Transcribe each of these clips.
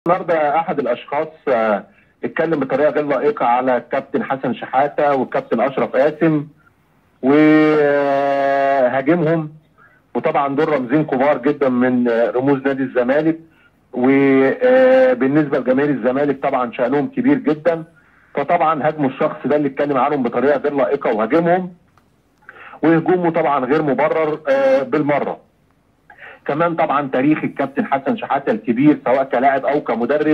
النهارده احد الاشخاص آه، اتكلم بطريقه غير لائقه على الكابتن حسن شحاته والكابتن اشرف قاسم وهاجمهم وطبعا دول رمزين كبار جدا من آه، رموز نادي الزمالك وبالنسبه لجماهير الزمالك طبعا شانهم كبير جدا فطبعا هاجموا الشخص ده اللي اتكلم عنهم بطريقه غير لائقه وهاجمهم وهجومه طبعا غير مبرر آه، بالمره كمان طبعا تاريخ الكابتن حسن شحاته الكبير سواء كلاعب او كمدرب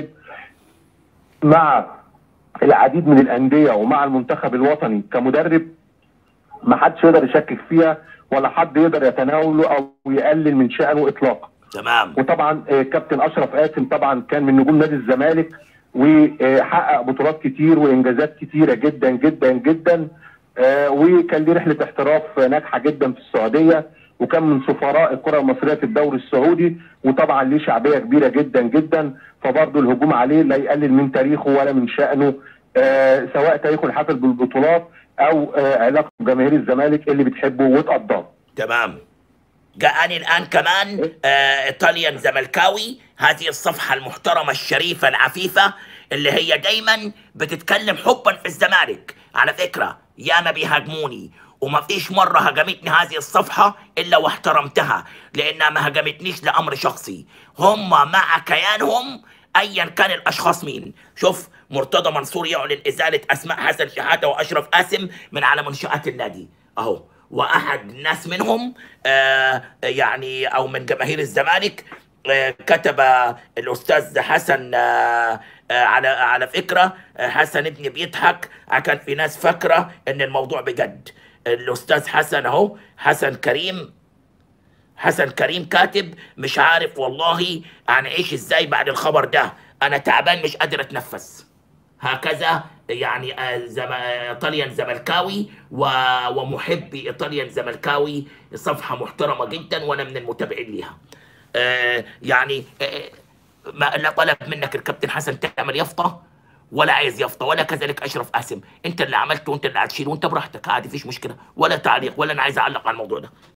مع العديد من الانديه ومع المنتخب الوطني كمدرب ما حدش يقدر يشكك فيها ولا حد يقدر يتناوله او يقلل من شانه اطلاقا تمام وطبعا آه، كابتن اشرف قاسم طبعا كان من نجوم نادي الزمالك وحقق بطولات كتير وانجازات كتيره جدا جدا جدا آه، وكان ليه رحله احتراف ناجحه جدا في السعوديه وكان من سفراء الكره المصريه في الدوري السعودي وطبعا ليه شعبيه كبيره جدا جدا فبرضه الهجوم عليه لا يقلل من تاريخه ولا من شانه آه، سواء تاريخه الحافل بالبطولات او آه، علاقته بجماهير الزمالك اللي بتحبه وتقدره تمام جاءني الآن كمان آه إيطاليان زملكاوي هذه الصفحة المحترمة الشريفة العفيفة اللي هي دايما بتتكلم حبا في الزمالك على فكرة ياما بيهاجموني وما فيش مرة هجمتني هذه الصفحة إلا واحترمتها لأنها ما هجمتنيش لأمر شخصي هم مع كيانهم ايا كان الاشخاص مين شوف مرتضى منصور يعلن ازاله اسماء حسن شحاته واشرف قاسم من على منشات النادي اهو واحد ناس منهم آه يعني او من جماهير الزمالك آه كتب الاستاذ حسن آه آه على على فكره آه حسن ابني بيضحك كان في ناس فاكره ان الموضوع بجد الاستاذ حسن اهو حسن كريم حسن كريم كاتب مش عارف والله هنعيش ازاي بعد الخبر ده انا تعبان مش قادر اتنفس هكذا يعني آه، زم... آه، ايطاليان زملكاوي و... ومحبي ايطاليان زملكاوي صفحه محترمه جدا وانا من المتابعين ليها آه يعني آه ما لا طلب منك الكابتن حسن تعمل يافطه ولا عايز يافطه ولا كذلك اشرف قاسم انت اللي عملته وانت اللي هتشيل وانت براحتك عادي فيش مشكله ولا تعليق ولا انا عايز اعلق على الموضوع ده